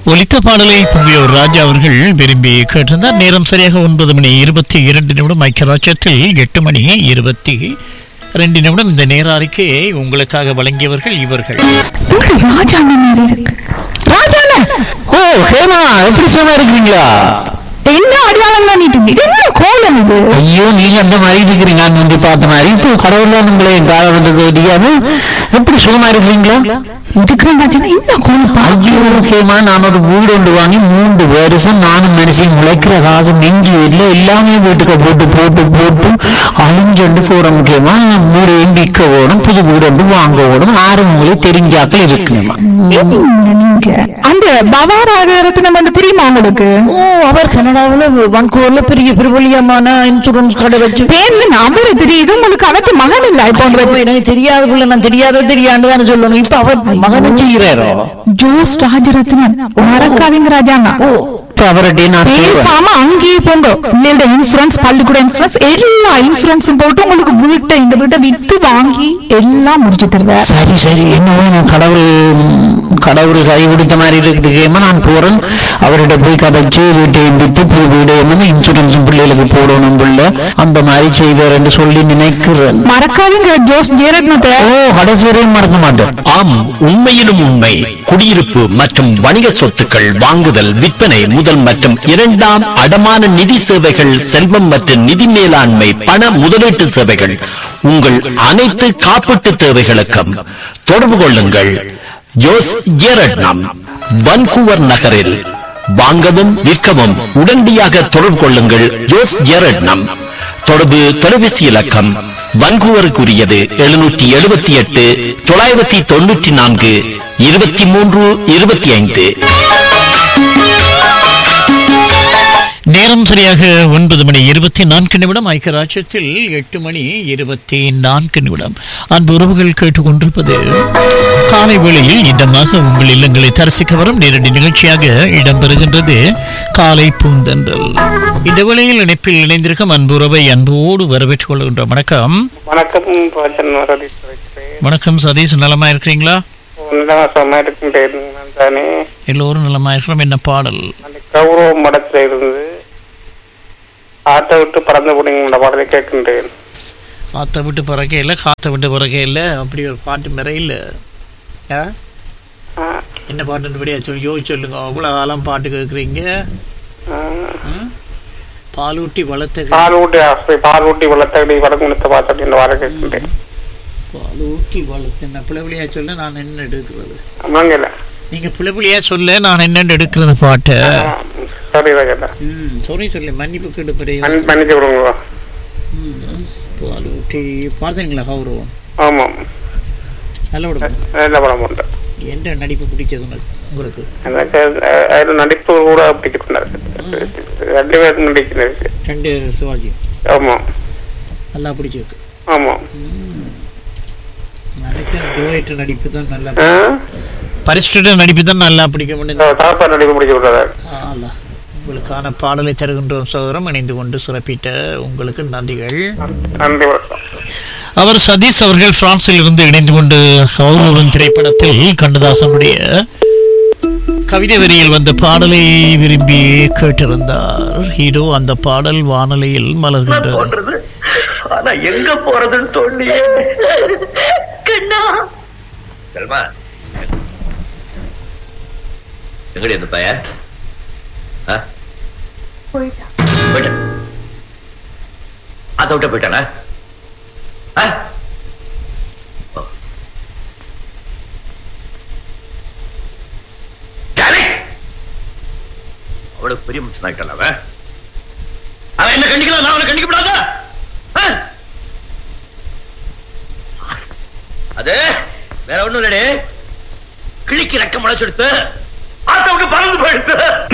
ஒலித்த பாடலை புவியோர் ராஜா அவர்கள் விரும்பி கேட்டிருந்தார் நேரம் சரியாக ஒன்பது மணி இருபத்தி இரண்டு நிமிடம் ஐக்கியராட்சத்தில் எட்டு மணி இருபத்தி ரெண்டு நிமிடம் இந்த நேர அறிக்கையை உங்களுக்காக வழங்கியவர்கள் இவர்கள் ஒரு ராஜாண்ண மாதிரி இருக்கு ராஜாண்ண ஓ ஹேமா எப்படி சும்மா இருக்கிறீங்களா என்ன அடையாளம் பண்ணிட்டு இருக்கு? என்ன கோலம் இது ஐயோ நீங்க அந்த மாதிரி இருக்கிறீங்க நான் வந்து பார்த்த மாதிரி இப்போ கடவுள் தான் உங்களை என் கால வந்தது தெரியாம எப்படி சுகமா இருக்கிறீங்களா இருக்கிறேன் ராஜாண்ணா என்ன கோலம் பா ஐயோ ஹேமா நான் ஒரு வீடு ஒன்று வாங்கி மூன்று வருஷம் நானும் மனுஷன் முளைக்கிற காசு நெஞ்சு இல்லை எல்லாமே வீட்டுக்கு போட்டு போட்டு போட்டு அழிஞ்சொண்டு போற முக்கியமா வீடையும் விற்க ஓடும் புது வீடு ஒன்று வாங்க ஓடும் ஆறு உங்களே தெரிஞ்சாக்கள் இருக்கணுமா என்ன நீங்க அந்த பவாராகரத்தினம் வந்து தெரியுமா உங்களுக்கு ஓ அவர் கனடாவில் வன்கூர்ல பெரிய பிரபலியமான இன்சூரன்ஸ் கடை வச்சு பேருந்து அவரு தெரியுது உங்களுக்கு அவருக்கு மகன் இல்ல இப்போ ஐயோ, எனக்கு தெரியாத புள்ள நான் தெரியாத தெரியாண்டு தானே சொல்லணும் இப்ப அவர் மகனும் செய்கிறாரோ ஜோஸ் ராஜரத்னம் மறக்காதீங்க ராஜாண்ணா இப்ப அவர்கிட்ட நான் கேட்பேன். பேசாம அங்கேயே போங்க பிள்ளையோட இன்சூரன்ஸ் பள்ளிக்கூட இன்சூரன்ஸ் எல்லா இன்சூரன்ஸும் போட்டு உங்களுக்கு வீட்டை இந்த வீட்டை வித்து வாங்கி எல்லாம் முடிச்சு தருவேன் சரி சரி என்னவோ நான் கடவுள் கடவுள் கை பிடித்த மாதிரி இருக்குதுக்கேமா நான் போறேன் அவர்கிட்ட போய் கதைச்சு வீட்டை வித்து புது வீடு என்ன இன்சூரன்ஸ் பிள்ளைகளுக்கு போடணும் பிள்ளை அந்த மாதிரி செய்வார் என்று சொல்லி நினைக்கிறேன் மறக்காதீங்க ஜோஸ் ஜெயரத்னத்தை ஓ கடைசி வரையும் மறக்க மாட்டேன் ஆம் உண்மையிலும் உண்மை குடியிருப்பு மற்றும் வணிக சொத்துக்கள் வாங்குதல் விற்பனை முதல் மற்றும் இரண்டாம் அடமான நிதி சேவைகள் செல்வம் மற்றும் நிதி மேலாண்மை பண முதலீட்டு சேவைகள் உங்கள் அனைத்து காப்பீட்டு தேவைகளுக்கும் தொடர்பு கொள்ளுங்கள் ஜோஸ் ஜேரட்னம் வன்கூவர் நகரில் வாங்கவும் விற்கவும் உடனடியாக தொடர்பு கொள்ளுங்கள் ஜோஸ் ஜேரட்னம் தொடர்பு தொலைபேசி இலக்கம் வன்கூவருக்குரியது எழுநூற்றி எழுபத்தி எட்டு தொள்ளாயிரத்தி தொண்ணூற்றி நான்கு இருபத்தி மூன்று இருபத்தி ஐந்து நேரம் சரியாக ஒன்பது மணி இருபத்தி நான்கு நிமிடம் ஐக்கியராட்சத்தில் எட்டு மணி இருபத்தி நான்கு நிமிடம் அன்பு உறவுகள் கேட்டுக்கொண்டிருப்பது காலை வேளையில் இதமாக உங்கள் இல்லங்களை தரிசிக்க வரும் நேரடி நிகழ்ச்சியாக இடம்பெறுகின்றது காலை பூந்தன்றல் இந்த வேளையில் இணைப்பில் இணைந்திருக்கும் அன்பு உறவை அன்போடு வரவேற்றுக் கொள்கின்றோம் வணக்கம் வணக்கம் ராஜன் வரதீஸ் இருக்கிறேன் வணக்கம் சதீஷ் நலமா இருக்கிறீங்களா நல்லா சும்மா இருக்கின்றேன் நான் தானே எல்லோரும் நலமா இருக்கிறோம் என்ன பாடல் அந்த கௌரவ மடத்தில் இருந்து ஆட்டை விட்டு பறந்து போனீங்க பாடலை கேட்கின்றேன் காத்த விட்டு பிறக்கையில் காத்த விட்டு பிறக்கையில் அப்படி ஒரு பாட்டு மிறையில் ஆ ஆ, என்ன பாட்டுன்னு படியா சொல்லி யோசிச்சு சொல்லுங்க அவ்வளோ காலம் பாட்டு கேட்குறீங்க ஆ. பாலூட்டி வளர்த்த பால் ஊட்டி ஆசை பால் ஊட்டி வளர்த்தடி வடக்கு முழுத்த பார்த்து இந்த வாரம் கேட்கின்றேன் பாலூட்டி வளர்த்த என்ன பிள்ளைபிள்ளையா சொல்ல நான் என்ன எடுக்கிறது ஆமாங்கல்ல நீங்க பிள்ளைபிள்ளையா சொல்ல நான் என்னென்னு எடுக்கிறது பாட்டு ஆ, சரி ராஜா ம் சாரி சொல்லி மன்னிப்பு கேட்டு மன் மன்னிச்சு விடுங்க பாலூட்டி பார்த்தீங்களா கௌரவம் ஆமாம் நல்ல விட நல்ல படம் உண்டு எந்த நடிப்பு பிடிச்சது உனக்கு உங்களுக்கு எனக்கு அஹ், அதில் நடிப்பு கூட பிடிக்கிறார் ரெண்டு பேரும் நடிக்கிறது ரெண்டு சிவாஜி ஆமாம் நல்லா பிடிச்சிருக்கு ஆமாம் நினைக்கிறேன் டோயட்டு நடிப்பு தான் நல்லா ஆ பரிசுட நடிப்பு தான் நல்லா பிடிக்க முடியும் தாப்பா நடிப்பு பிடிச்சி விடுறாரு ஆலா. உங்களுக்கான பாடலை தருகின்றோம் சகோதரம் இணைந்து கொண்டு சிறப்பிட்ட உங்களுக்கு நன்றிகள் நன்றி வணக்கம் அவர் சதீஷ் அவர்கள் பிரான்சில் இருந்து இணைந்து கொண்டு கௌரவன் திரைப்படத்தில் கண்ணதாசனுடைய கவிதை வரியில் வந்த பாடலை விரும்பி கேட்டிருந்தார் ஹீரோ அந்த பாடல் வானொலியில் மலர்கின்றது போன்றது ஆனா எங்க போறதுன்னு தோண்டியே கண்ணா செல்மா எங்கடி அந்த பையன் ஆ? போயிட்டா போயிட்டான் அதை விட்ட போயிட்டானா ஆ? ஓ. டாடி! அவ்வளவு பெரிய மனுஷன் ஆயிட்டான் அவன் அவன் என்ன கண்டிக்கலாம் நான் அவனை கண்டிக்கப்படாதா ஆ? அது வேற ஒண்ணும் இல்லடே கிழிக்கு ரெக்க முளைச்செடுத்து ஆத்த விட்டு பறந்து போயிடுத்து